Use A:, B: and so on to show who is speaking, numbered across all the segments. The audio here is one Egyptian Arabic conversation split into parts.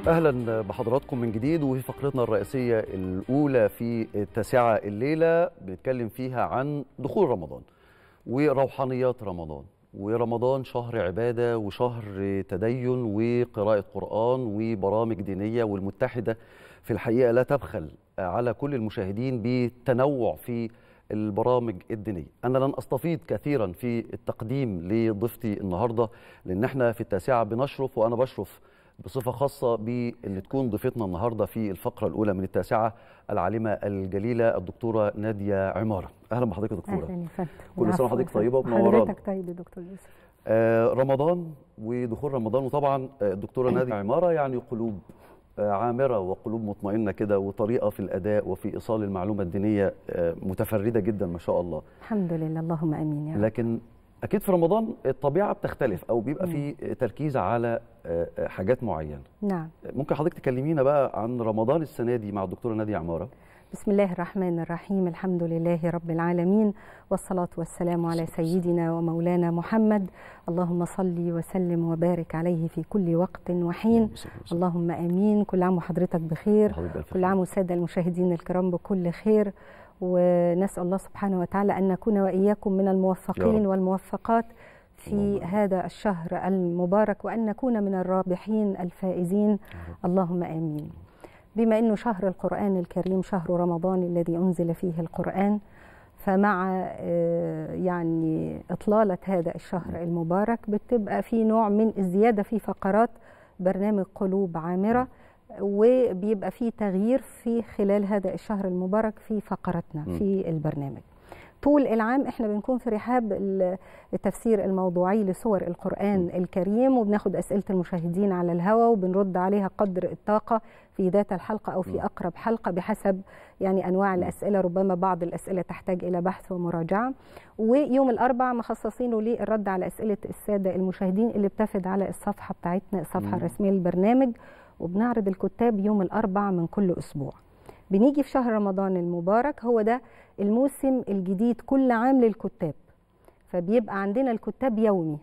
A: اهلا بحضراتكم من جديد وفي فقرتنا الرئيسيه الاولى في التاسعه الليله بنتكلم فيها عن دخول رمضان وروحانيات رمضان ورمضان شهر عباده وشهر تدين وقراءه قران وبرامج دينيه والمتحده في الحقيقه لا تبخل على كل المشاهدين بتنوع في البرامج الدينيه. انا لن استفيض كثيرا في التقديم لضيفتي النهارده لان احنا في التاسعه بنشرف وانا بشرف بصفه خاصه بان تكون ضيفتنا النهارده في الفقره الاولى من التاسعه العالمه الجليله الدكتوره ناديه عماره. اهلا بحضرتك يا دكتوره.
B: اهلا يا فندم
A: كل سنه وحضرتك طيبه ومنورانا.
B: حضرتك طيب يا دكتور يوسف.
A: آه رمضان ودخول رمضان وطبعا الدكتوره ناديه عماره يعني قلوب عامرة وقلوب مطمئنة كده وطريقة في الأداء وفي إيصال المعلومة الدينية متفردة جدا ما شاء الله
B: الحمد لله اللهم امين يا رب.
A: لكن أكيد في رمضان الطبيعة بتختلف أو بيبقى في تركيز على حاجات معينة
B: نعم
A: ممكن حضرتك تكلمينا بقى عن رمضان السنة دي مع الدكتورة نادية عمارة
B: بسم الله الرحمن الرحيم الحمد لله رب العالمين والصلاة والسلام على سيدنا ومولانا محمد اللهم صل وسلم وبارك عليه في كل وقت وحين اللهم امين كل عام وحضرتك بخير كل عام والساده المشاهدين الكرام بكل خير ونسال الله سبحانه وتعالى ان نكون واياكم من الموفقين والموفقات في الله. هذا الشهر المبارك وان نكون من الرابحين الفائزين اللهم امين بما انه شهر القران الكريم شهر رمضان الذي انزل فيه القران فمع يعني اطلاله هذا الشهر المبارك بتبقى في نوع من الزياده في فقرات برنامج قلوب عامره وبيبقى في تغيير في خلال هذا الشهر المبارك في فقراتنا في البرنامج طول العام احنا بنكون في رحاب التفسير الموضوعي لسور القرآن الكريم وبناخد أسئلة المشاهدين على الهواء وبنرد عليها قدر الطاقة في ذات الحلقة أو في أقرب حلقة بحسب يعني أنواع الأسئلة ربما بعض الأسئلة تحتاج إلى بحث ومراجعة ويوم الأربع مخصصينه للرد على أسئلة السادة المشاهدين اللي بتفد على الصفحة بتاعتنا الصفحة الرسمية للبرنامج وبنعرض الكتاب يوم الأربع من كل أسبوع بنيجي في شهر رمضان المبارك هو ده الموسم الجديد كل عام للكتاب فبيبقى عندنا الكتاب يومي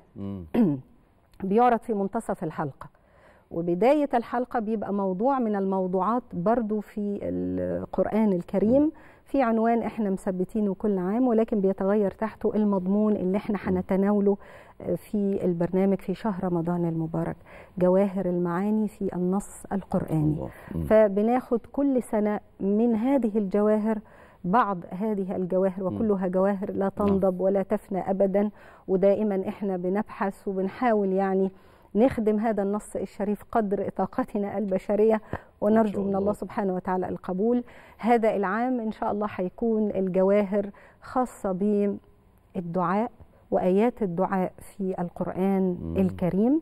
B: بيعرض في منتصف الحلقة وبداية الحلقة بيبقى موضوع من الموضوعات برضو في القرآن الكريم في عنوان احنا مثبتينه كل عام ولكن بيتغير تحته المضمون اللي احنا هنتناوله في البرنامج في شهر رمضان المبارك جواهر المعاني في النص القرآني فبناخد كل سنة من هذه الجواهر بعض هذه الجواهر وكلها جواهر لا تنضب ولا تفنى أبدا ودائما احنا بنبحث وبنحاول يعني نخدم هذا النص الشريف قدر طاقتنا البشرية ونرجو من الله سبحانه وتعالى القبول هذا العام إن شاء الله حيكون الجواهر خاصة بالدعاء وآيات الدعاء في القرآن مم. الكريم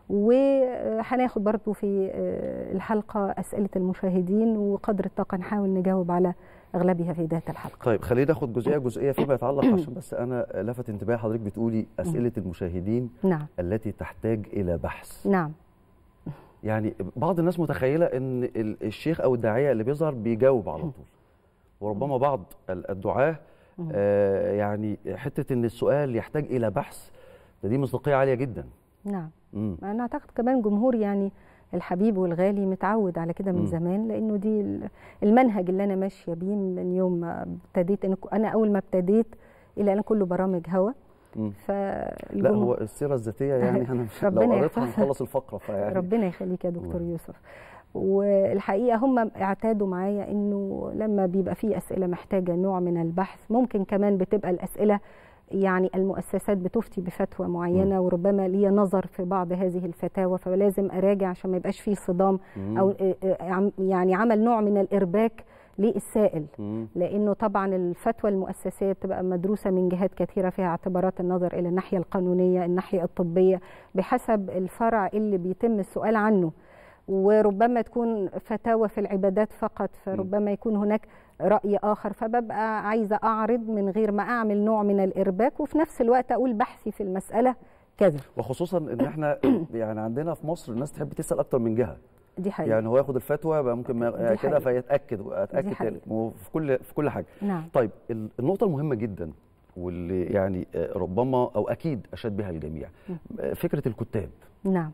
B: وهناخد برضو في الحلقة أسئلة المشاهدين وقدر الطاقة نحاول نجاوب على اغلبها في ذات الحلقه.
A: طيب خلينا ناخد جزئيه جزئيه فيما يتعلق عشان بس انا لفت انتباهي حضرتك بتقولي اسئله المشاهدين
B: نعم.
A: التي تحتاج الى بحث.
B: نعم.
A: يعني بعض الناس متخيله ان الشيخ او الداعيه اللي بيظهر بيجاوب على طول. وربما بعض الدعاه آه يعني حته ان السؤال يحتاج الى بحث ده دي مصداقيه عاليه جدا.
B: نعم. مم. انا اعتقد كمان جمهور يعني الحبيب والغالي متعود على كده من م. زمان لانه دي المنهج اللي انا ماشيه بيه من يوم ما ابتديت انا اول ما ابتديت الى الان كله برامج هوا
A: ف لا هو السيره الذاتيه يعني انا مش لو قريتها هنخلص الفقره
B: فيعني ربنا يخليك يا دكتور م. يوسف والحقيقه هم اعتادوا معايا انه لما بيبقى في اسئله محتاجه نوع من البحث ممكن كمان بتبقى الاسئله يعني المؤسسات بتفتي بفتوى معينه م. وربما لي نظر في بعض هذه الفتاوى فلازم اراجع عشان ما يبقاش فيه صدام م. او يعني عمل نوع من الارباك للسائل م. لانه طبعا الفتوى المؤسسيه بتبقى مدروسه من جهات كثيره فيها اعتبارات النظر الى الناحيه القانونيه الناحيه الطبيه بحسب الفرع اللي بيتم السؤال عنه وربما تكون فتاوى في العبادات فقط فربما يكون هناك رأي آخر فببقى عايزة أعرض من غير ما أعمل نوع من الإرباك وفي نفس الوقت أقول بحثي في المسألة كذا
A: وخصوصا ان احنا يعني عندنا في مصر الناس تحب تسال اكتر من جهه
B: دي حقيقة
A: يعني هو ياخد الفتوى يبقى ممكن ما كده فيتاكد واتاكد في كل في كل حاجه
B: نعم.
A: طيب النقطه المهمه جدا واللي يعني ربما او اكيد اشاد بها الجميع فكره الكتاب
B: نعم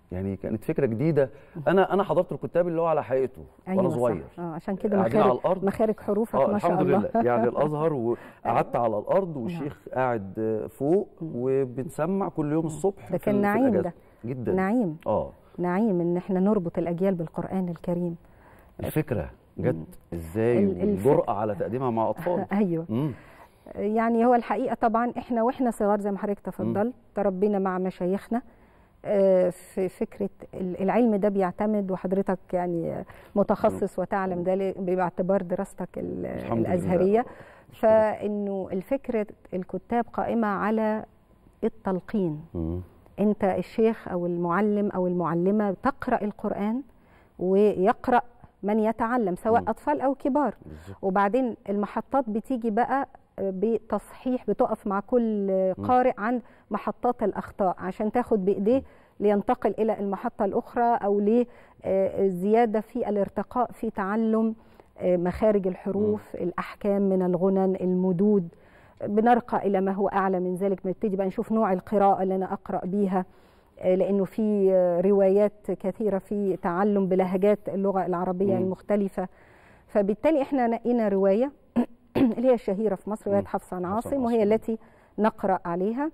A: يعني كانت فكره جديده انا انا حضرت الكتاب اللي هو على حقيقته وانا صغير
B: صح. اه عشان كده
A: قاعدين على
B: مخارج
A: الأرض.
B: مخارج حروفك
A: اه
B: ما شاء
A: الحمد
B: الله
A: لله يعني الازهر وقعدت على الارض والشيخ قاعد آه، فوق وبنسمع كل يوم الصبح
B: ده
A: في
B: كان
A: ال- في
B: نعيم
A: الأجازة.
B: ده.
A: جدا
B: نعيم
A: اه
B: نعيم ان احنا نربط الاجيال بالقران الكريم
A: الفكره جت ازاي
B: ال- الف-
A: والجرأه على تقديمها مع اطفال
B: ايوه
A: مم.
B: يعني هو الحقيقه طبعا احنا واحنا صغار زي ما حضرتك تفضلت تربينا مع مشايخنا آه، في فكره ال- العلم ده بيعتمد وحضرتك يعني متخصص وتعلم ذلك باعتبار دراستك ال-
A: الحمد لله.
B: الازهريه
A: أشكرك.
B: فانه الفكره الكتاب قائمه على التلقين
A: مم.
B: انت الشيخ او المعلم او المعلمه تقرا القران ويقرا من يتعلم سواء
A: مم.
B: اطفال او كبار
A: بالظبط.
B: وبعدين المحطات بتيجي بقى بتصحيح بتقف مع كل قارئ عند محطات الاخطاء عشان تاخد بايديه لينتقل الى المحطه الاخرى او لزياده في الارتقاء في تعلم آه، مخارج الحروف الاحكام من الغنن المدود بنرقى الى ما هو اعلى من ذلك بنبتدي بقى نشوف نوع القراءه اللي انا اقرا بيها آه، لانه في آه، روايات كثيره في تعلم بلهجات اللغه العربيه
A: مم.
B: المختلفه فبالتالي احنا نقينا روايه اللي هي الشهيره في مصر روايه
A: مم.
B: حفص عن
A: حفص عن
B: عاصم وهي
A: عاصم.
B: التي نقرا عليها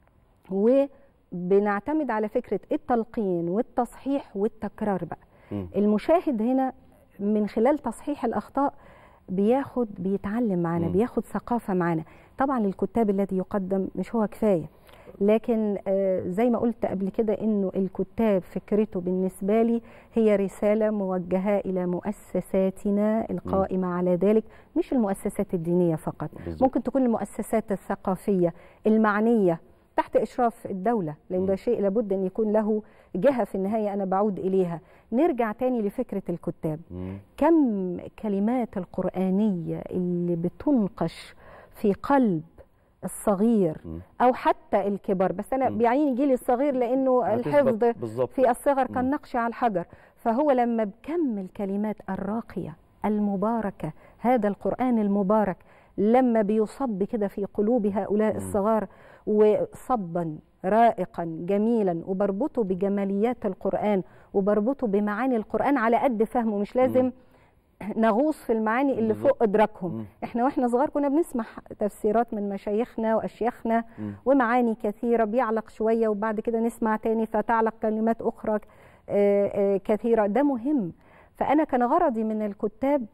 B: وبنعتمد على فكره التلقين والتصحيح والتكرار بقى
A: مم.
B: المشاهد هنا من خلال تصحيح الاخطاء بياخد بيتعلم معانا
A: مم.
B: بياخد ثقافه معانا طبعا الكتاب الذي يقدم مش هو كفايه لكن آه، زي ما قلت قبل كده انه الكتاب فكرته بالنسبه لي هي رساله موجهه الى مؤسساتنا القائمه على ذلك مش المؤسسات الدينيه فقط
A: بالظبط.
B: ممكن تكون المؤسسات الثقافيه المعنيه تحت اشراف الدوله لان ده
A: مم.
B: شيء لابد ان يكون له جهه في النهايه انا بعود اليها نرجع تاني لفكره الكتاب
A: مم.
B: كم كلمات القرآنية اللي بتنقش في قلب الصغير
A: مم.
B: أو حتى الكبار بس أنا
A: مم.
B: بيعيني جيلي الصغير لأنه
A: هتثبت
B: الحفظ
A: بالظبط
B: في الصغر
A: مم.
B: كالنقش على الحجر فهو لما بكم الكلمات الراقية المباركة هذا القرآن المبارك لما بيصب كده في قلوب هؤلاء
A: مم.
B: الصغار وصبا رائقا جميلا وبربطه بجماليات القرآن وبربطه بمعاني القرآن على قد فهمه مش لازم نغوص في المعاني اللي
A: بالظبط.
B: فوق إدراكهم
A: مم.
B: احنا واحنا صغار كنا بنسمع تفسيرات من مشايخنا وأشياخنا
A: مم.
B: ومعاني كثيرة بيعلق شوية وبعد كده نسمع تاني فتعلق كلمات أخرى آه، آه، كثيرة ده مهم فأنا كان غرضي من الكتاب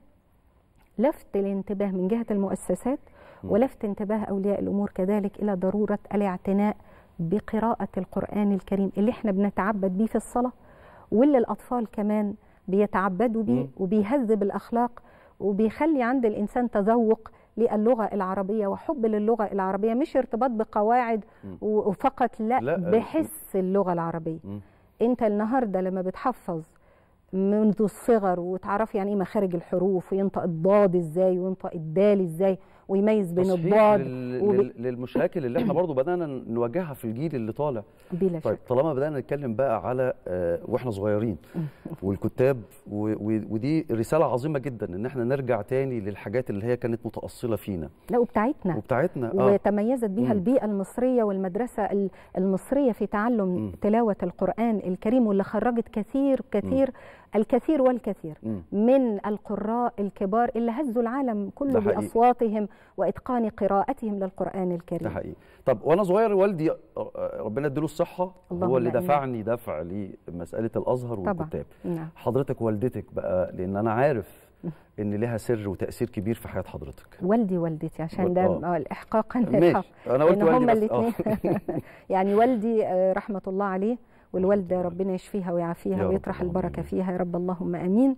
B: لفت الانتباه من جهة المؤسسات
A: مم.
B: ولفت انتباه أولياء الأمور كذلك إلى ضرورة الاعتناء بقراءة القرآن الكريم اللي احنا بنتعبد بيه في الصلاة واللي الأطفال كمان بيتعبدوا بيه
A: مم.
B: وبيهذب الأخلاق وبيخلي عند الإنسان تذوق للغة العربية وحب للغة العربية مش ارتباط بقواعد
A: مم.
B: و- وفقط لا,
A: لا،
B: بحس اللغة العربية
A: مم.
B: انت النهارده لما بتحفظ منذ الصغر وتعرف يعني ايه مخارج الحروف وينطق الضاد ازاي وينطق الدال ازاي ويميز بين
A: تصحيح
B: الضاد
A: لل...
B: وب...
A: لل... للمشاكل اللي احنا برضو بدانا نواجهها في الجيل اللي طالع
B: بلا
A: طيب
B: شك
A: طالما بدانا نتكلم بقى على آه، واحنا صغيرين والكتاب و... و... ودي رساله عظيمه جدا ان احنا نرجع تاني للحاجات اللي هي كانت متاصله فينا
B: لا وبتاعتنا
A: وبتاعتنا اه
B: وتميزت بها
A: مم.
B: البيئة المصرية والمدرسة ال- المصرية في تعلم
A: مم.
B: تلاوة القرآن الكريم واللي خرجت كثير كثير الكثير والكثير
A: مم.
B: من القراء الكبار اللي هزوا العالم كله
A: ده حقيقي.
B: بأصواتهم وإتقان قراءتهم للقرآن
A: ده
B: الكريم
A: حقيقي طب وانا صغير والدي آه، ربنا يديله الصحه
B: اللهم
A: هو اللي
B: آمين.
A: دفعني دفع لمساله الازهر
B: طبعا
A: والكتاب
B: نعم
A: حضرتك والدتك بقى لان انا عارف ان لها سر وتاثير كبير في حياه حضرتك
B: والدي والدتي عشان
A: وال-
B: ده
A: آه.
B: آه، الاحقاقا
A: ماشي
B: للحق
A: انا قلت
B: لان
A: والدي
B: هما
A: بس آه.
B: الاثنين يعني والدي آه، رحمه الله عليه والوالده
A: الله
B: ربنا يشفيها ويعافيها
A: يا رب
B: ويطرح
A: اللهم
B: البركه
A: آمين.
B: فيها يا رب اللهم امين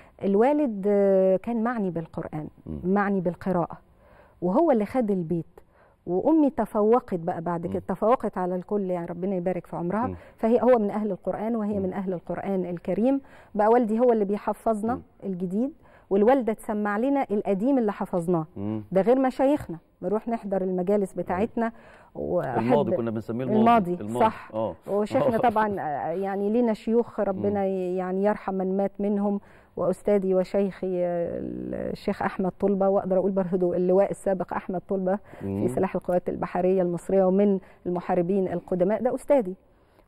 B: الوالد آه، كان معني بالقران
A: مم.
B: معني بالقراءه وهو اللي خد البيت وامي تفوقت بقى بعد كده
A: مم.
B: تفوقت على الكل يعني ربنا يبارك في عمرها
A: مم.
B: فهي هو من اهل القران وهي
A: مم.
B: من اهل القران الكريم بقى والدي هو اللي بيحفظنا
A: مم.
B: الجديد والوالده تسمع لنا القديم اللي حفظناه
A: مم.
B: ده غير مشايخنا بنروح نحضر المجالس بتاعتنا
A: الماضي كنا بنسميه
B: الماضي,
A: الماضي
B: صح
A: اه
B: وشيخنا طبعا آه، يعني لينا شيوخ ربنا ي- يعني يرحم من مات منهم واستاذي وشيخي آه، الشيخ احمد طلبه واقدر اقول برضه اللواء السابق احمد طلبه في
A: مم.
B: سلاح القوات البحريه المصريه ومن المحاربين القدماء ده استاذي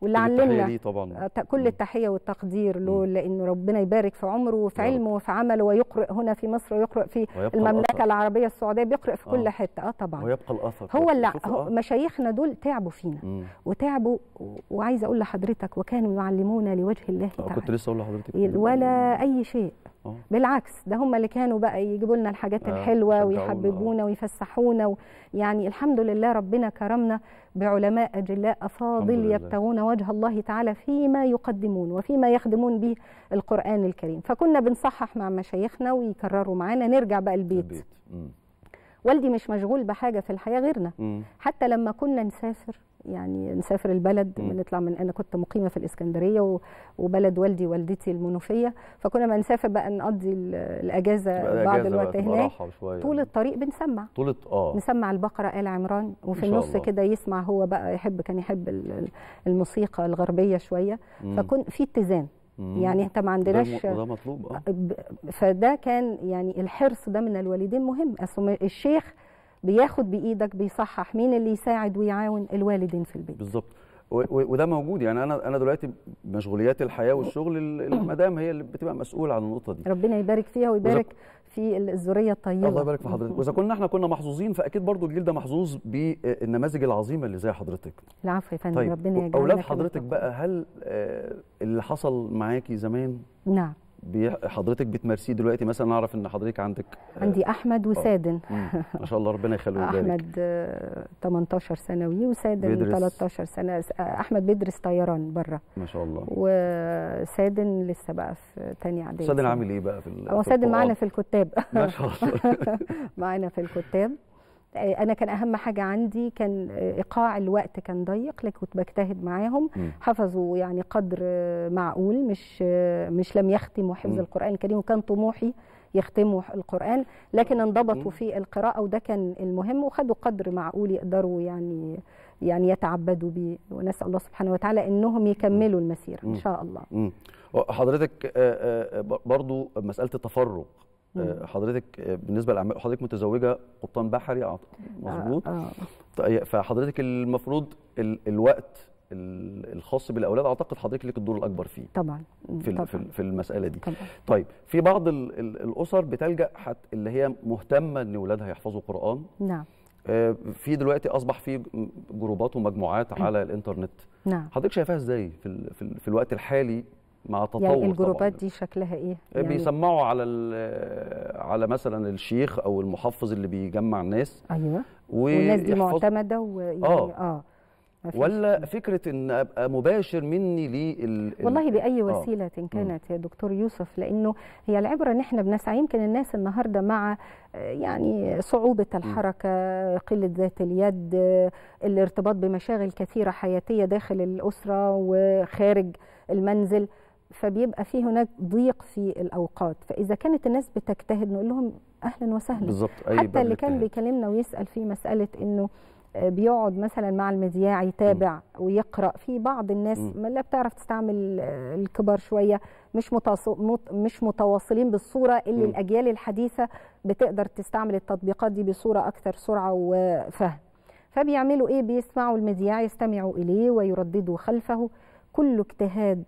B: واللي
A: كل التحية
B: علمنا
A: ليه طبعا
B: ت- كل التحيه والتقدير له
A: مم.
B: لانه ربنا يبارك في عمره وفي
A: يا رب.
B: علمه وفي عمله ويقرئ هنا في مصر ويقرئ في
A: ويبقى
B: المملكه
A: الأثر.
B: العربيه السعوديه بيقرئ في كل
A: آه.
B: حته اه طبعا
A: ويبقى الاثر
B: هو اللي
A: شوفوا،
B: هو
A: آه.
B: مشايخنا دول تعبوا فينا
A: مم.
B: وتعبوا و- وعايزه اقول لحضرتك وكانوا يعلمونا لوجه الله
A: آه، كنت
B: تعالى
A: لسه اقول لحضرتك
B: ولا اي شيء
A: آه.
B: بالعكس ده هم اللي كانوا بقى يجيبوا لنا الحاجات
A: آه،
B: الحلوه
A: يشجعونا،
B: ويحببونا ويفسحونا و... يعني الحمد لله ربنا كرمنا بعلماء اجلاء افاضل
A: لله.
B: يبتغون وجه الله تعالى فيما يقدمون وفيما يخدمون به القران الكريم فكنا بنصحح مع مشايخنا ويكرروا معانا نرجع بقى البيت,
A: البيت مم.
B: والدي مش مشغول بحاجه في الحياه غيرنا
A: مم.
B: حتى لما كنا نسافر يعني نسافر البلد
A: مم.
B: بنطلع من انا كنت مقيمه في الاسكندريه و- وبلد والدي والدتي المنوفيه فكنا ما نسافر بقى نقضي ال- الاجازه
A: تبقى
B: بعض
A: إجازة بقى،
B: الوقت
A: تبقى
B: هناك
A: راحة شوية.
B: طول الطريق بنسمع
A: طول اه
B: نسمع البقره ال عمران وفي
A: شاء
B: النص
A: الله.
B: كده يسمع هو بقى يحب كان يحب ال- ال- الموسيقى الغربيه شويه
A: مم.
B: فكن في اتزان
A: مم.
B: يعني انت ما
A: وده
B: عندناش
A: م- وده مطلوب اه
B: ب- فده كان يعني الحرص ده من الوالدين مهم اصل الشيخ بياخد بايدك بيصحح مين اللي يساعد ويعاون الوالدين في البيت
A: بالظبط و- و- وده موجود يعني انا انا دلوقتي مشغوليات الحياه والشغل ال- المدام هي اللي بتبقى مسؤوله عن النقطه دي
B: ربنا يبارك فيها ويبارك في الذريه الطيبه
A: الله يبارك في حضرتك واذا كنا احنا كنا محظوظين فاكيد برضو الجيل ده محظوظ بالنماذج العظيمه اللي زي حضرتك
B: العفو يا فندم
A: طيب
B: ربنا يجعلنا
A: اولاد
B: كما
A: حضرتك
B: تقول.
A: بقى هل آه، اللي حصل معاكي زمان
B: نعم
A: بي- حضرتك بتمارسيه دلوقتي مثلا اعرف ان حضرتك عندك آه،
B: عندي احمد وسادن
A: مم، ما شاء الله ربنا يخليه ويبارك
B: احمد آه، 18 ثانوي وسادن
A: بيدرس.
B: 13 سنه آه، احمد بيدرس طيران بره
A: ما شاء الله
B: وسادن لسه بقى في تاني اعدادي
A: سادن عامل ايه بقى في ال-
B: هو
A: في
B: سادن
A: القرآن؟
B: معانا في الكتاب
A: ما شاء الله
B: معانا في الكتاب آه، انا كان اهم حاجه عندي كان آه، ايقاع الوقت كان ضيق لكن كنت بجتهد معاهم
A: مم.
B: حفظوا يعني قدر آه، معقول مش آه، مش لم يختموا حفظ
A: مم.
B: القران الكريم وكان طموحي يختموا القران لكن
A: مم.
B: انضبطوا في القراءه وده كان المهم وخدوا قدر معقول يقدروا يعني يعني يتعبدوا بيه ونسال الله سبحانه وتعالى انهم يكملوا المسيره ان
A: مم.
B: شاء الله
A: مم. حضرتك آه، آه، ب- برضو مسألة التفرغ آه،
B: مم.
A: حضرتك آه، بالنسبة لأعمال حضرتك متزوجة قبطان بحري أعت- مظبوط
B: آه آه.
A: طيب، فحضرتك المفروض ال- الوقت ال- الخاص بالأولاد أعتقد حضرتك لك الدور الأكبر فيه
B: طبعا
A: في ال-
B: طبعا
A: في ال- في المسألة دي
B: طبعا
A: طيب في بعض ال- ال- الأسر بتلجأ حت اللي هي مهتمة إن أولادها يحفظوا قرآن
B: نعم
A: آه، في دلوقتي أصبح في جروبات ومجموعات على الإنترنت
B: نعم
A: حضرتك شايفاها إزاي في ال- في ال- في الوقت الحالي مع تطور
B: يعني
A: طبعاً.
B: الجروبات دي شكلها ايه؟ يعني
A: بيسمعوا على ال- على مثلا الشيخ او المحفظ اللي بيجمع الناس
B: ايوه والناس دي
A: ويحفظ-
B: معتمده ويعني
A: آه.
B: اه ما فيش-
A: ولا فكره ان ابقى مباشر مني لل ال-
B: والله باي
A: آه.
B: وسيله كانت يا دكتور يوسف لانه هي العبره ان احنا بنسعى يمكن الناس النهارده مع آه، يعني صعوبه الحركه قله ذات اليد آه، الارتباط بمشاغل كثيره حياتيه داخل الاسره وخارج المنزل فبيبقى في هناك ضيق في الاوقات فاذا كانت الناس بتجتهد نقول لهم اهلا وسهلا
A: بالظبط اي
B: حتى
A: باب
B: اللي كان
A: الاجتهاد.
B: بيكلمنا ويسال في مساله انه آه، بيقعد مثلا مع المذياع يتابع ويقرا في بعض الناس
A: مم.
B: ما لا بتعرف تستعمل آه، الكبار شويه مش متواص- مت- مش متواصلين بالصوره اللي
A: مم.
B: الاجيال الحديثه بتقدر تستعمل التطبيقات دي بصوره اكثر سرعه وفهم فبيعملوا ايه بيسمعوا المذياع يستمعوا اليه ويرددوا خلفه كل اجتهاد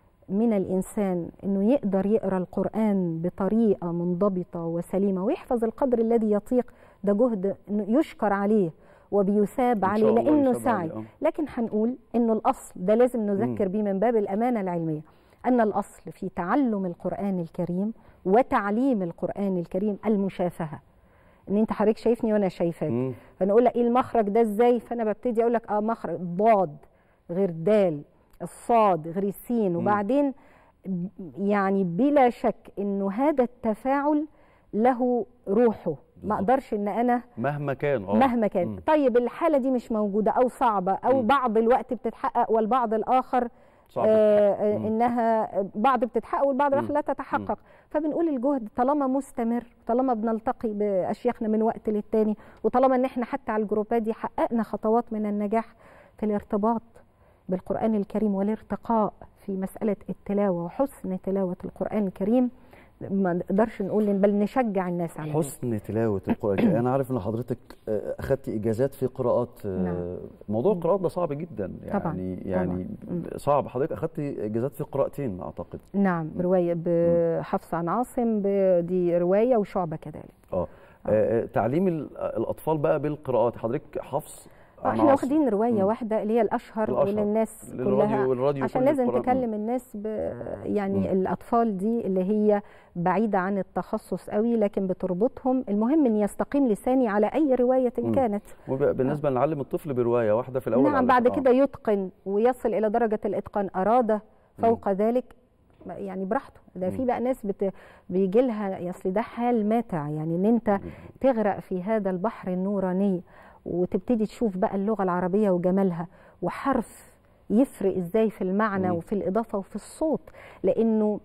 B: من الانسان انه يقدر يقرا القران بطريقه منضبطه وسليمه ويحفظ القدر الذي يطيق ده جهد إنه يشكر عليه وبيثاب
A: إن
B: عليه
A: شاء الله
B: لانه
A: يثاب عليه،
B: سعي
A: آه.
B: لكن هنقول انه الاصل ده لازم نذكر
A: مم.
B: بيه من باب الامانه العلميه ان الاصل في تعلم القران الكريم وتعليم القران الكريم المشافهه ان انت حضرتك شايفني وانا شايفاك
A: مم.
B: فانا اقول لك ايه المخرج ده ازاي فانا ببتدي اقول لك اه مخرج ضاد غير دال الصاد غير السين وبعدين ب- يعني بلا شك انه هذا التفاعل له روحه ما
A: بالظبط.
B: اقدرش ان انا
A: مهما كان اه
B: مهما كان
A: مم.
B: طيب الحاله دي مش موجوده او صعبه او
A: مم.
B: بعض الوقت بتتحقق والبعض الاخر
A: صعب
B: آه
A: تتحقق.
B: آه
A: مم.
B: انها بعض بتتحقق والبعض الاخر
A: مم.
B: لا تتحقق فبنقول الجهد طالما مستمر طالما بنلتقي باشياخنا من وقت للتاني وطالما ان احنا حتى على الجروبات دي حققنا خطوات من النجاح في الارتباط بالقران الكريم والارتقاء في مساله التلاوه وحسن تلاوه القران الكريم ما نقدرش نقول بل نشجع الناس على ذلك.
A: حسن تلاوه القران الكريم. انا عارف ان حضرتك آه، اخذتي اجازات في قراءات آه،
B: نعم.
A: موضوع القراءات ده صعب جدا يعني
B: طبعاً،
A: يعني
B: طبعاً.
A: صعب حضرتك اخذتي اجازات في قراءتين اعتقد
B: نعم روايه بحفص عن عاصم ب- دي روايه وشعبه كذلك
A: اه آه، تعليم ال- الاطفال بقى بالقراءات حضرتك حفص
B: آه،
A: عن
B: احنا
A: عاصم.
B: واخدين روايه
A: مم.
B: واحده اللي هي الاشهر,
A: الأشهر.
B: واللي الناس
A: للراديو
B: كلها
A: والراديو
B: عشان
A: كل
B: لازم
A: القراء-
B: تكلم
A: مم.
B: الناس ب يعني
A: مم.
B: الاطفال دي اللي هي بعيده عن التخصص قوي لكن بتربطهم المهم ان يستقيم لساني على اي روايه
A: مم.
B: كانت
A: وب- بالنسبه نعلم الطفل بروايه واحده في الاول
B: نعم
A: على
B: بعد
A: فكرة.
B: كده يتقن ويصل الى درجه الاتقان اراد فوق ذلك يعني براحته ده في
A: مم.
B: بقى ناس بت... بيجي لها اصل ده حال ماتع يعني ان انت تغرق في هذا البحر النوراني وتبتدي تشوف بقى اللغه العربيه وجمالها وحرف يفرق ازاي في المعنى
A: مم.
B: وفي الاضافه وفي الصوت لانه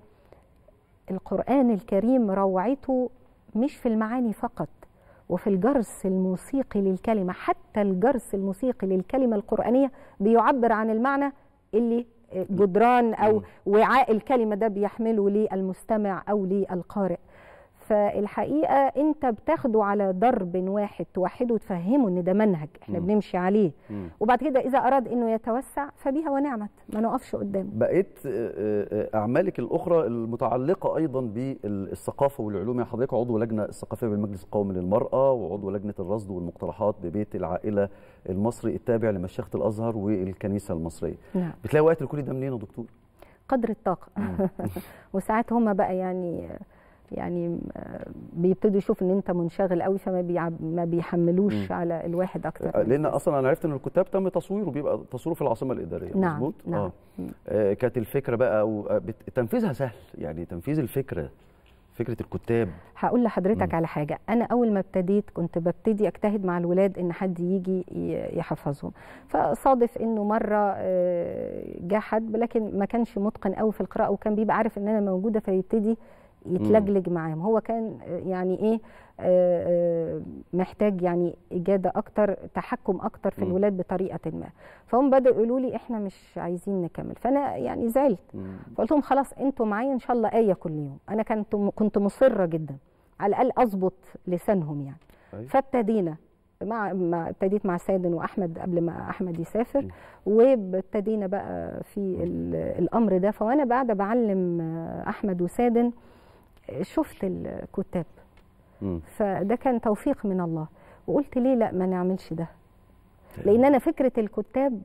B: القران الكريم روعته مش في المعاني فقط وفي الجرس الموسيقي للكلمه حتى الجرس الموسيقي للكلمه القرانيه بيعبر عن المعنى اللي جدران او
A: مم.
B: وعاء الكلمه ده بيحمله للمستمع او للقارئ فالحقيقه انت بتاخده على ضرب واحد توحده وتفهمه ان ده منهج احنا
A: مم.
B: بنمشي عليه
A: مم.
B: وبعد كده اذا اراد انه يتوسع فبها ونعمت ما نقفش قدامه
A: بقيت آه، آه، اعمالك الاخرى المتعلقه ايضا بالثقافه والعلوم يعني حضرتك عضو لجنه الثقافيه بالمجلس القومي للمراه وعضو لجنه الرصد والمقترحات ببيت العائله المصري التابع لمشيخه الازهر والكنيسه المصريه
B: نعم
A: بتلاقي وقت لكل ده منين يا دكتور
B: قدر الطاقه وساعات هم بقى يعني يعني آه، بيبتدوا يشوفوا ان انت منشغل قوي فما بيعب ما بيحملوش
A: مم.
B: على الواحد اكتر
A: آه،
B: من
A: لان
B: كده.
A: اصلا انا عرفت ان الكتاب تم تصويره بيبقى تصويره في العاصمه الاداريه
B: نعم
A: مظبوط
B: نعم
A: آه. آه، كانت الفكره بقى أو آه، بت- تنفيذها سهل يعني تنفيذ الفكره فكره الكتاب
B: هقول لحضرتك
A: مم.
B: على حاجه انا اول ما ابتديت كنت ببتدي اجتهد مع الولاد ان حد يجي ي- يحفظهم فصادف انه مره آه، جه حد لكن ما كانش متقن قوي في القراءه وكان بيبقى عارف ان انا موجوده فيبتدي يتلجلج معاهم هو كان آه، يعني ايه آه، آه، محتاج يعني اجاده اكتر تحكم اكتر في
A: مم.
B: الولاد بطريقه ما فهم بداوا يقولوا لي احنا مش عايزين نكمل فانا يعني زعلت
A: مم.
B: فقلت لهم خلاص انتوا معايا ان شاء الله ايه كل يوم انا كنت كنت مصره جدا على الاقل اظبط لسانهم يعني
A: أيوة.
B: فابتدينا مع, مع ابتديت مع سادن واحمد قبل ما احمد يسافر
A: م.
B: وابتدينا بقى في ال- الامر ده فوانا قاعده بعلم آه، احمد وسادن آه، شفت الكتاب
A: مم.
B: فده كان توفيق من الله وقلت ليه لا ما نعملش ده لان انا فكره الكتاب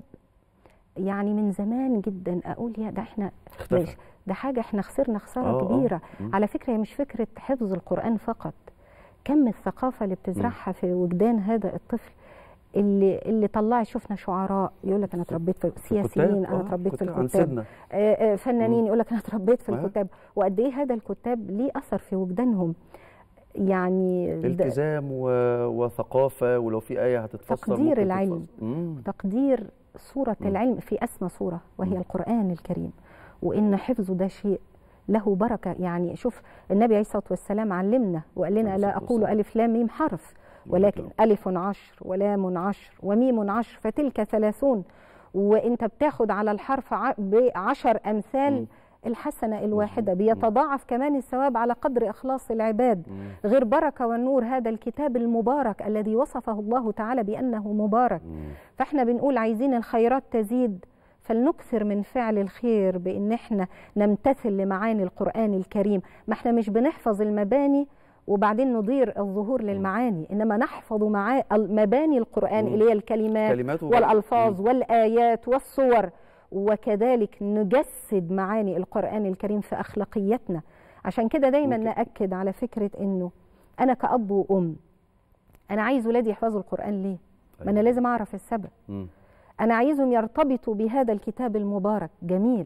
B: يعني من زمان جدا اقول يا ده احنا
A: اختفى.
B: مش- ده حاجه احنا خسرنا خساره
A: آه، آه.
B: كبيره
A: مم.
B: على فكره هي مش فكره حفظ القران فقط كم الثقافه اللي بتزرعها في وجدان هذا الطفل اللي اللي طلع شفنا شعراء يقول لك انا اتربيت في سياسيين انا
A: آه،
B: اتربيت في
A: كتاب عن
B: الكتاب
A: سيدنا
B: آه، آه، فنانين يقول لك انا اتربيت في
A: آه.
B: الكتاب وقد ايه هذا الكتاب ليه اثر في وجدانهم يعني ده
A: التزام و... وثقافه ولو في ايه هتتفسر
B: تقدير
A: ممكن
B: العلم.
A: تتفسر. مم.
B: تقدير صورة
A: مم.
B: العلم في أسمى صورة وهي
A: مم.
B: القرآن الكريم وإن حفظه ده شيء له بركة يعني شوف النبي عليه الصلاة والسلام علمنا وقال لنا
A: عليه
B: لا
A: الصلاة
B: أقول
A: والسلام.
B: ألف لام ميم حرف ولكن ألف عشر ولام عشر وميم عشر فتلك ثلاثون وانت بتاخد على الحرف ع- بعشر أمثال
A: مم.
B: الحسنة الواحدة
A: مم.
B: بيتضاعف كمان الثواب على قدر إخلاص العباد
A: مم.
B: غير بركة والنور هذا الكتاب المبارك الذي وصفه الله تعالى بأنه مبارك
A: مم.
B: فاحنا بنقول عايزين الخيرات تزيد فلنكثر من فعل الخير بان احنا نمتثل لمعاني القران الكريم ما احنا مش بنحفظ المباني وبعدين نضير الظهور للمعاني انما نحفظ معا مباني القران
A: مم.
B: اللي هي الكلمات
A: كلمات وب-
B: والالفاظ
A: مم.
B: والايات والصور وكذلك نجسد معاني القران الكريم في اخلاقياتنا عشان كده دايما
A: ممكن.
B: ناكد على فكره انه انا كاب وام انا عايز ولادي يحفظوا القران ليه ما انا
A: أيوة.
B: لازم اعرف السبب
A: مم.
B: أنا عايزهم يرتبطوا بهذا الكتاب المبارك جميل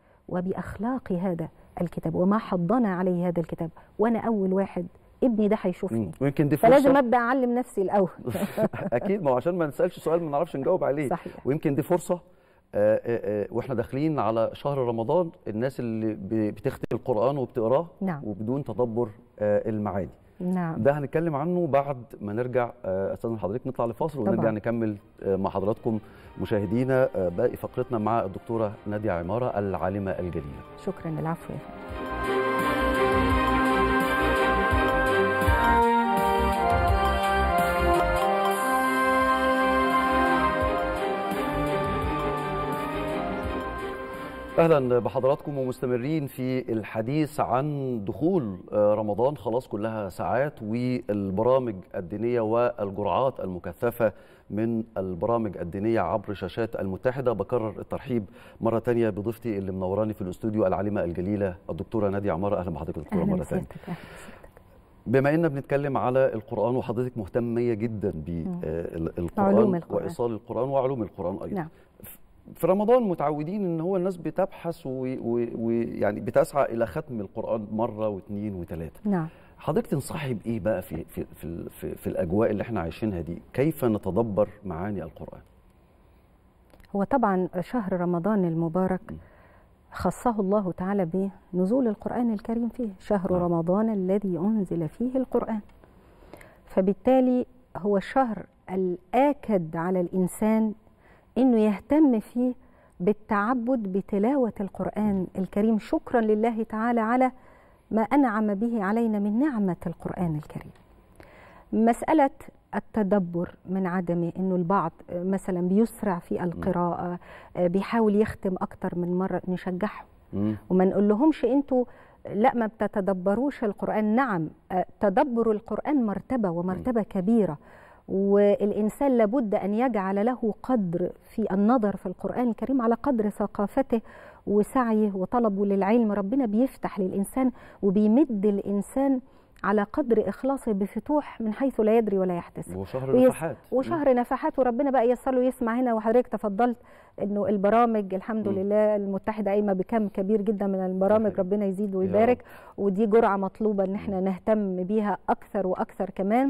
B: وبأخلاق هذا الكتاب وما حضنا عليه هذا الكتاب وأنا أول واحد ابني ده هيشوفني
A: مم. ويمكن دي
B: فلازم
A: فرصه
B: أبدأ أعلم نفسي الأول
A: اكيد ما هو عشان ما نسالش سؤال ما نعرفش نجاوب عليه
B: صحيح
A: ويمكن دي فرصه آه، آه، آه، واحنا داخلين على شهر رمضان الناس اللي ب- بتختم القران وبتقراه
B: نعم.
A: وبدون تدبر آه، المعاني
B: نعم
A: ده هنتكلم عنه بعد ما نرجع آه، استاذن حضرتك نطلع لفاصل ونرجع
B: طبعاً.
A: نكمل آه، مع حضراتكم مشاهدينا آه، باقي فقرتنا مع الدكتوره ناديه عماره العالمه الجليله
B: شكرا العفو يا فندم
A: اهلا بحضراتكم ومستمرين في الحديث عن دخول رمضان خلاص كلها ساعات والبرامج الدينيه والجرعات المكثفه من البرامج الدينيه عبر شاشات المتحده بكرر الترحيب مره تانية بضيفتي اللي منوراني في الاستوديو العالمه الجليله الدكتوره ناديه عماره اهلا بحضرتك دكتوره
B: أهلا
A: مره تانية
B: بسيادتك، أهلا بسيادتك.
A: بما اننا بنتكلم على القران وحضرتك مهتميه جدا بالقران
B: علوم القرآن.
A: وايصال القران وعلوم القران ايضا
B: نعم
A: في رمضان متعودين ان هو الناس بتبحث ويعني بتسعى الى ختم القران مره واثنين وثلاثه
B: نعم
A: حضرتك تنصحي بايه بقى في في في, في, في الاجواء اللي احنا عايشينها دي كيف نتدبر معاني القران
B: هو طبعا شهر رمضان المبارك خصه الله تعالى بنزول القرآن الكريم فيه شهر
A: نعم.
B: رمضان الذي أنزل فيه القرآن فبالتالي هو الشهر الآكد على الإنسان أنه يهتم فيه بالتعبد بتلاوة القرآن الكريم شكرا لله تعالى على ما أنعم به علينا من نعمة القرآن الكريم مسألة التدبر من عدمه انه البعض مثلا بيسرع في القراءه بيحاول يختم اكتر من مره نشجعهم
A: مم.
B: وما نقول لهمش انتوا لا ما بتتدبروش القران نعم آه، تدبر القران مرتبه ومرتبه كبيره والانسان لابد ان يجعل له قدر في النظر في القران الكريم على قدر ثقافته وسعيه وطلبه للعلم ربنا بيفتح للانسان وبيمد الانسان على قدر اخلاصه بفتوح من حيث لا يدري ولا يحتسب
A: وشهر
B: ويس-
A: نفحات
B: وشهر نفحات وربنا بقى ييسر له يسمع هنا وحضرتك تفضلت انه البرامج الحمد
A: م.
B: لله المتحده قايمه بكم كبير جدا من البرامج
A: صحيح.
B: ربنا يزيد
A: يا
B: ويبارك ودي جرعه مطلوبه ان احنا نهتم بيها اكثر واكثر كمان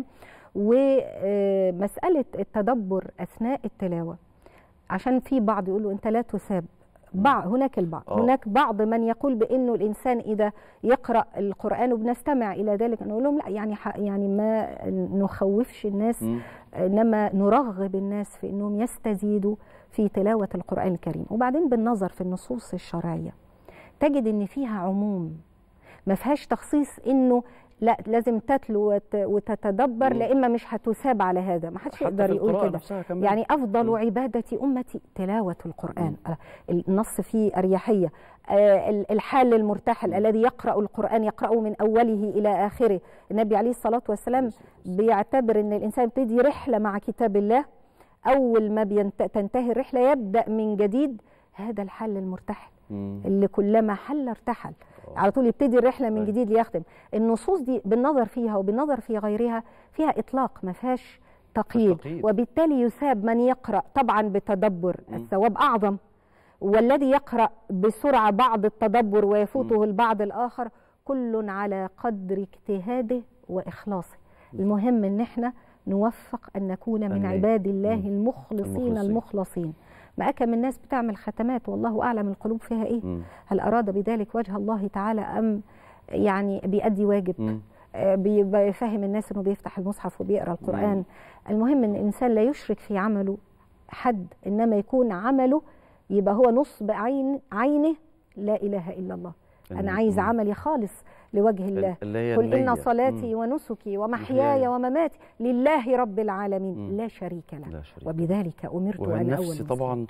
B: ومساله التدبر اثناء التلاوه عشان في بعض يقولوا انت لا تساب بعض هناك البعض
A: آه.
B: هناك بعض من يقول بانه الانسان اذا يقرا القران وبنستمع الى ذلك نقول لهم لا يعني ح- يعني ما نخوفش الناس
A: مم.
B: انما نرغب الناس في انهم يستزيدوا في تلاوه القران الكريم وبعدين بالنظر في النصوص الشرعيه تجد ان فيها عموم ما فيهاش تخصيص انه لا لازم تتلو وت- وتتدبر
A: مم.
B: لا اما مش هتثاب على هذا ما حدش
A: حتى
B: يقدر
A: في
B: يقول
A: القراءة
B: كده
A: نفسها كمان.
B: يعني افضل
A: مم.
B: عباده امتي تلاوه القران النص فيه اريحيه آه، ال- الحال المرتحل الذي يقرا القران يقراه من اوله الى اخره النبي عليه الصلاه والسلام بيعتبر ان الانسان يبتدي رحله مع كتاب الله اول ما بينت- تنتهي الرحله يبدا من جديد هذا الحل المرتحل
A: مم.
B: اللي كلما حل ارتحل على طول يبتدي الرحله من
A: أيوة.
B: جديد ليختم النصوص دي بالنظر فيها وبالنظر في غيرها فيها اطلاق ما فيهاش تقييد
A: تقييد.
B: وبالتالي يثاب من يقرا طبعا بتدبر
A: مم.
B: الثواب اعظم والذي يقرا بسرعه بعض التدبر ويفوته البعض الاخر كل على قدر اجتهاده واخلاصه المهم ان احنا نوفق ان نكون من
A: النية.
B: عباد الله
A: مم.
B: المخلصين
A: المخلصين.
B: المخلصين ما أكم الناس بتعمل ختمات والله أعلم القلوب فيها إيه
A: مم.
B: هل أراد بذلك وجه الله تعالى أم يعني بيأدي واجب
A: مم.
B: آه، بي- بيفهم الناس انه بيفتح المصحف وبيقرا القران المهم ان الانسان لا يشرك في عمله حد انما يكون عمله يبقى هو نصب عين عينه لا اله الا الله انا
A: مم.
B: عايز
A: مم.
B: عملي خالص لوجه الله
A: اللي هي
B: قل
A: النية.
B: ان صلاتي
A: مم.
B: ونسكي
A: محياي.
B: ومحياي ومماتي لله رب العالمين
A: مم.
B: لا شريك له
A: لا شريك
B: وبذلك امرت
A: وهو
B: ان اول
A: النفس
B: مسلم.
A: طبعا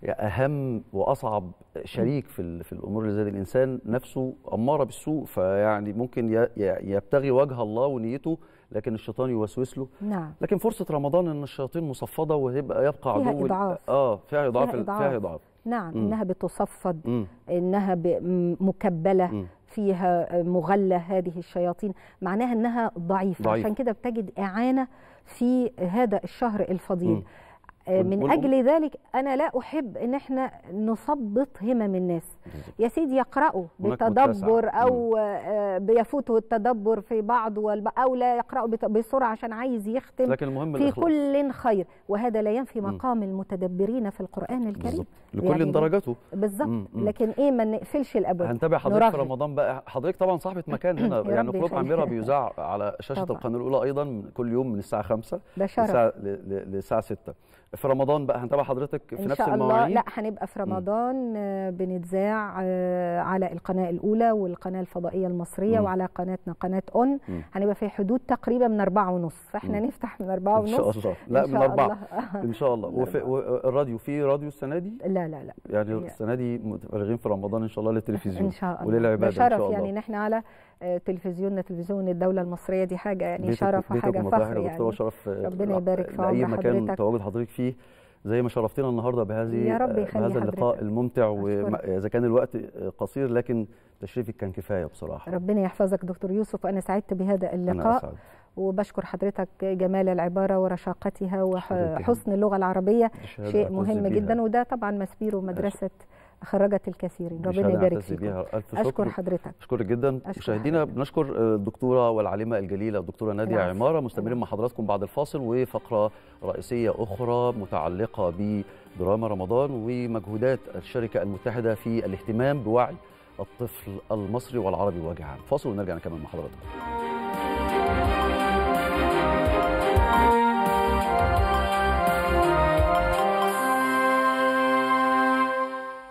A: اهم واصعب شريك في ال- في الامور اللي زي دي. الانسان نفسه اماره بالسوء فيعني ممكن ي- ي- يبتغي وجه الله ونيته لكن الشيطان يوسوس له
B: نعم
A: لكن فرصه رمضان ان الشياطين مصفده ويبقى يبقى
B: فيها
A: عدو ال-
B: إضعاف.
A: اه فيها اضعاف
B: فيها
A: ال-
B: إضعاف.
A: فيها اضعاف
B: نعم
A: مم.
B: انها بتصفد
A: مم.
B: انها ب- م- مكبله
A: مم.
B: فيها مغلة هذه الشياطين معناها أنها ضعيفة
A: ضعيفة.
B: عشان كده بتجد إعانة في هذا الشهر الفضيل
A: مم.
B: آه،
A: وال-
B: من
A: والأم-
B: أجل ذلك أنا لا أحب أن احنا نثبط همم الناس يا سيدي يقرأوا
A: هناك
B: بتدبر
A: متسع.
B: أو آه، بيفوته التدبر في بعض والب- أو لا يقرأوا بت- بسرعة عشان عايز يختم
A: لكن المهم
B: في
A: الإخلاص.
B: كل خير وهذا لا ينفي
A: مم.
B: مقام المتدبرين في القرآن الكريم
A: بالظبط لكل
B: يعني
A: درجاته
B: بالظبط
A: مم. مم.
B: لكن ايه ما نقفلش الابواب
A: هنتابع حضرتك في
B: نرغب.
A: رمضان بقى حضرتك طبعا صاحبه مكان هنا
B: يا
A: يعني
B: رب
A: خروج
B: يخليك.
A: عميره بيذاع على شاشه
B: طبعا.
A: القناه الاولى ايضا كل يوم من الساعه 5
B: ده شرف
A: للساعه ل- ل- للساعه 6 في رمضان بقى هنتابع حضرتك في
B: ان
A: نفس
B: شاء الله
A: المواعيد
B: لا هنبقى في رمضان آه، بنتذاع آه، على القناه الاولى والقناه الفضائيه المصريه
A: مم.
B: وعلى قناتنا قناه اون
A: مم.
B: هنبقى في حدود تقريبا من أربعة ونص فاحنا
A: مم.
B: نفتح من أربعة
A: ان شاء
B: ونص
A: الله لا
B: إن
A: من
B: شاء
A: اربعه
B: الله.
A: ان شاء الله
B: من
A: وفي
B: أربعة.
A: والراديو في راديو السنه دي
B: لا لا لا
A: يعني
B: هي-
A: السنه دي متفرغين في رمضان ان شاء الله للتلفزيون
B: ان شاء الله
A: وللعباده
B: ده
A: ان شاء
B: شرف
A: الله
B: يعني ان احنا على آه، تلفزيوننا تلفزيون الدوله المصريه دي حاجه يعني
A: بيتك-
B: شرف
A: بيتك
B: وحاجه
A: ومطاعم
B: فخر
A: يا دكتوره
B: يعني
A: شرف
B: ربنا يبارك في
A: لاي
B: عمر
A: مكان
B: حضرتك.
A: تواجد حضرتك فيه زي ما شرفتنا النهارده بهذه
B: يا رب يخلي
A: بهذا اللقاء
B: حضرتك.
A: الممتع
B: أشكرك.
A: واذا كان الوقت قصير لكن تشريفك كان كفايه بصراحه
B: ربنا يحفظك دكتور يوسف وانا سعدت بهذا
A: انا
B: اللقاء
A: اسعد
B: وبشكر حضرتك جمال العباره ورشاقتها
A: حضرتك.
B: وحسن اللغه العربيه
A: دي شهادة
B: شيء
A: أعتز
B: مهم
A: بيها.
B: جدا وده طبعا مسبيرو مدرسه خرجت الكثيرين
A: دي
B: ربنا
A: شهادة
B: يبارك
A: أعتز
B: فيكم
A: بيها. الف
B: اشكر
A: شكر
B: حضرتك
A: اشكرك جدا
B: أشكر
A: مشاهدينا
B: حضرتك.
A: بنشكر الدكتوره والعالمه الجليله الدكتوره ناديه
B: العفو.
A: عماره مستمرين
B: العفو.
A: مع حضراتكم بعد الفاصل وفقره رئيسيه اخرى متعلقه بدراما رمضان ومجهودات الشركه المتحده في الاهتمام بوعي الطفل المصري والعربي بوجه عام فاصل ونرجع نكمل مع حضراتكم